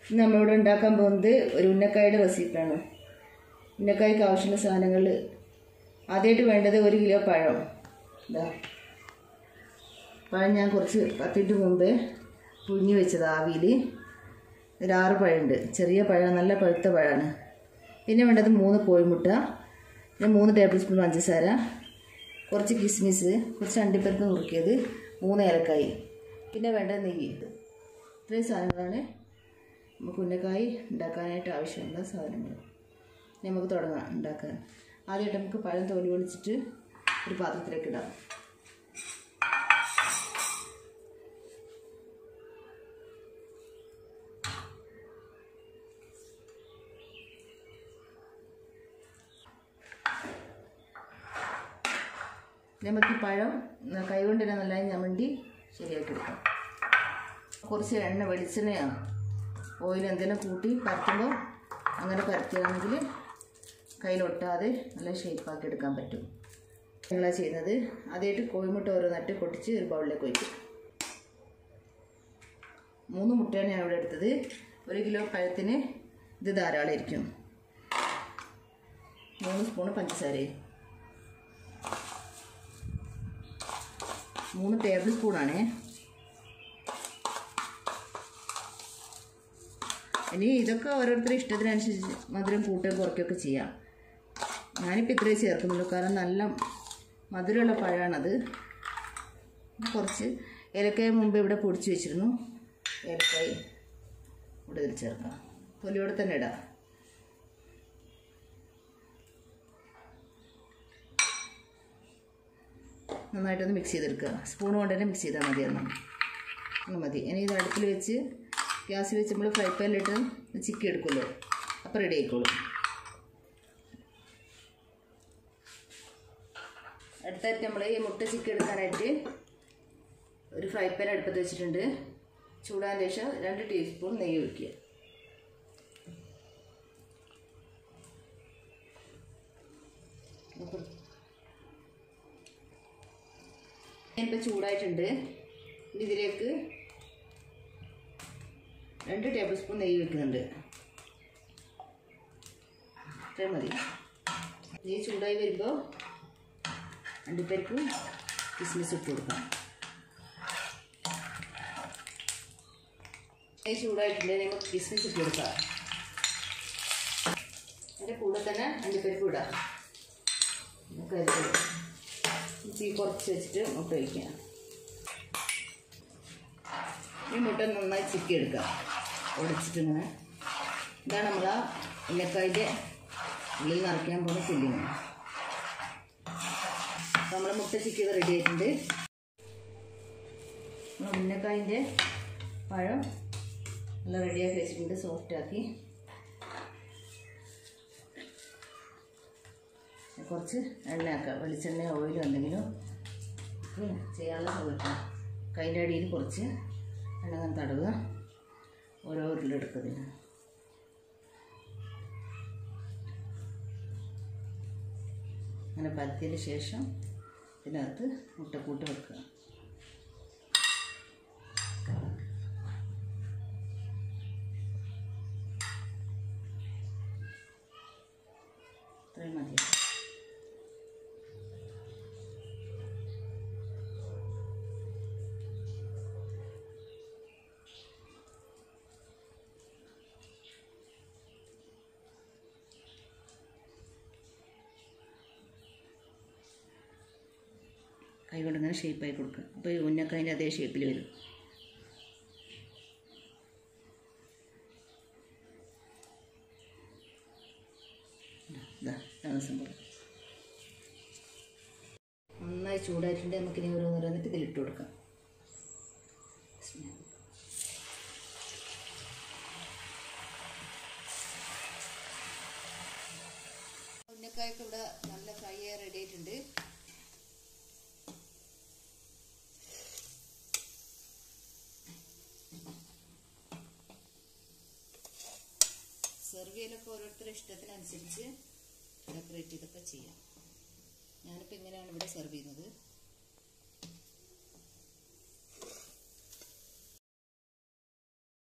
ഇന്ന് നമ്മളിവിടെ ഉണ്ടാക്കാൻ പോകുന്നത് ഒരു ഉന്നക്കായുടെ റെസിപ്പിയാണ് ഉന്നക്കായ്ക്ക് ആവശ്യമുള്ള സാധനങ്ങൾ ആദ്യമായിട്ട് വേണ്ടത് ഒരു കിലോ പഴം ഇതാ പഴം ഞാൻ കുറച്ച് പത്ത് മിനിറ്റ് മുമ്പേ പുഴുങ്ങി വെച്ചത് ആവിയിൽ ഒരു ആറ് പഴമുണ്ട് ചെറിയ പഴം നല്ല പഴുത്ത പഴമാണ് പിന്നെ വേണ്ടത് മൂന്ന് കോഴിമുട്ട പിന്നെ മൂന്ന് ടേബിൾ സ്പൂൺ പഞ്ചസാര കുറച്ച് കിസ്മിസ് കുറച്ച് അണ്ടിപ്പരിപ്പ് നുറുക്കിയത് മൂന്ന് ഏലക്കായി പിന്നെ വേണ്ടത് നെയ്യ് ഇത്രയും സാധനങ്ങളാണ് നമുക്ക് ഉന്നക്കായി ഉണ്ടാക്കാനായിട്ട് ആവശ്യമുള്ള സാധനങ്ങൾ ഇനി നമുക്ക് തുടങ്ങാം ഉണ്ടാക്കാൻ ആദ്യമായിട്ട് നമുക്ക് പഴം തോലി ഒളിച്ചിട്ട് ഒരു പാത്രത്തിലേക്ക് ഇടാം നമുക്ക് ഈ പഴം കൈകൊണ്ട് തന്നെ നല്ലതായി ഞമണ്ടി ശരിയാക്കി എടുക്കാം കുറച്ച് എണ്ണ വെളിച്ചെണ്ണയാണ് ഓയിൽ എന്തെങ്കിലും കൂട്ടി പരത്തുമ്പോൾ അങ്ങനെ പരത്തുകയാണെങ്കിൽ കയ്യിലൊട്ടാതെ നല്ല ഷേപ്പാക്കി എടുക്കാൻ പറ്റും ഞങ്ങളാണ് ചെയ്യുന്നത് ആദ്യമായിട്ട് കോഴിമുട്ട ഓരോന്നായിട്ട് പൊട്ടിച്ച് ഒരു ബൗളിലേക്ക് ഒഴിക്കും മൂന്ന് മുട്ടയാണ് ഞാൻ ഇവിടെ എടുത്തത് ഒരു കിലോ പഴത്തിന് ഇത് ധാരാളമായിരിക്കും മൂന്ന് സ്പൂണ് പഞ്ചസാരയും മൂന്ന് ടേബിൾ സ്പൂണാണേ ഇനി ഇതൊക്കെ ഓരോരുത്തരുടെ ഇഷ്ടത്തിനനുസരിച്ച് മധുരം കൂട്ടുകയും കുറയ്ക്കുകയൊക്കെ ചെയ്യാം ഞാനിപ്പോൾ ഇത്രയും ചേർക്കുന്നുള്ളൂ കാരണം നല്ല മധുരമുള്ള പഴമാണത് കുറച്ച് ഏലക്കായ മുമ്പ് ഇവിടെ പൊടിച്ച് വെച്ചിരുന്നു ഏലക്കായ ഇവിടെ ഇതിൽ ചേർക്കാം തൊലിയോടെ തന്നെ ഇടാം നന്നായിട്ടൊന്ന് മിക്സ് ചെയ്തെടുക്കുക സ്പൂൺ കൊണ്ട് തന്നെ മിക്സ് ചെയ്താൽ മതി എന്നാൽ അങ്ങനെ മതി ഇനി ഇത് അടുപ്പിൽ വെച്ച് ഗ്യാസ് വെച്ച് നമ്മൾ ഫ്രൈ പാനിലിട്ട് ചിക്കി എടുക്കുമല്ലോ അപ്പോൾ റെഡി ആയിക്കോളും അടുത്തായിട്ട് നമ്മൾ ഈ മുട്ട ചിക്കി എടുക്കാനായിട്ട് ഒരു ഫ്രൈ പാൻ അടുപ്പത്ത് വെച്ചിട്ടുണ്ട് ചൂടാൻ ശേഷം രണ്ട് ടീസ്പൂൺ നെയ്യ് ഒഴിക്കുക ഇപ്പോൾ ചൂടായിട്ടുണ്ട് ഇനി ഇതിലേക്ക് രണ്ട് ടേബിൾ സ്പൂൺ നെയ്യ് വെക്കുന്നുണ്ട് ഇത്രയും മതി നെയ്യ് ചൂടായി വരുമ്പോൾ അണ്ടിപ്പരിപ്പ് കിസ്മിസ് ഇട്ട് കൊടുക്കാം നെയ്യ് ചൂടായിട്ടുണ്ട് നമുക്ക് കിസ്മിസ് ഇട്ട് കൊടുക്കാം അതിൻ്റെ കൂടെ തന്നെ അണ്ടിപ്പരിപ്പ് ഇടാം കരുതുക തീ കുറച്ച് വെച്ചിട്ട് മുട്ട ഒഴിക്കുക ഈ മുട്ട നന്നായി ചിക്കി എടുക്കുക ഉടച്ചിട്ട് ഇങ്ങനെ ഇതാണ് നമ്മൾ ആ ഉന്നക്കായിൻ്റെ ഉള്ളിൽ നിറയ്ക്കാൻ പോകുന്ന ഫില്ലിങ് അപ്പോൾ നമ്മൾ മുട്ട ചിക്കിയത് റെഡി ആയിട്ടുണ്ട് നമ്മൾ ഉന്നക്കായിൻ്റെ പഴം നല്ല റെഡിയാക്കി വെച്ചിട്ടുണ്ട് സോഫ്റ്റാക്കി കുറച്ച് എണ്ണയാക്കുക വെളിച്ചെണ്ണ ഓയിലോ എന്തെങ്കിലും ചെയ്യാനുള്ള സൗകര്യം കൈൻ്റെ അടിയിൽ കുറച്ച് എണ്ണ അങ്ങനെ തടവുക ഓരോ ഉരുളെടുക്കുന്നതിന് അങ്ങനെ പരത്തിയതിന് ശേഷം ഇതിനകത്ത് മുട്ടക്കൂട്ട് വെക്കുക ഇത്രയും മതി കൈ കൊണ്ട് ഇങ്ങനെ ഷേപ്പായി കൊടുക്കുക അപ്പോൾ ഈ ഉന്നക്ക അതിൻ്റെ അതേ ഷേപ്പിൽ വരും ഇതാ ഇതാണ് സംഭവം നന്നായി ചൂടായിട്ടുണ്ട് നമുക്കിനി ഓരോന്നോരോന്നിട്ട് ഇതിലിട്ട് കൊടുക്കാം ഉന്നക്കായൊക്കെ ഇവിടെ നല്ല ഫ്രൈ ആയി റെഡി ആയിട്ടുണ്ട് സെർവ് ചെയ്യലൊക്കെ ഓരോരുത്തരുടെ ഇഷ്ടത്തിനനുസരിച്ച് ഡെക്കറേറ്റ് ചെയ്തൊക്കെ ചെയ്യാം ഞാനിപ്പോൾ ഇങ്ങനെയാണ് ഇവിടെ സെർവ് ചെയ്യുന്നത്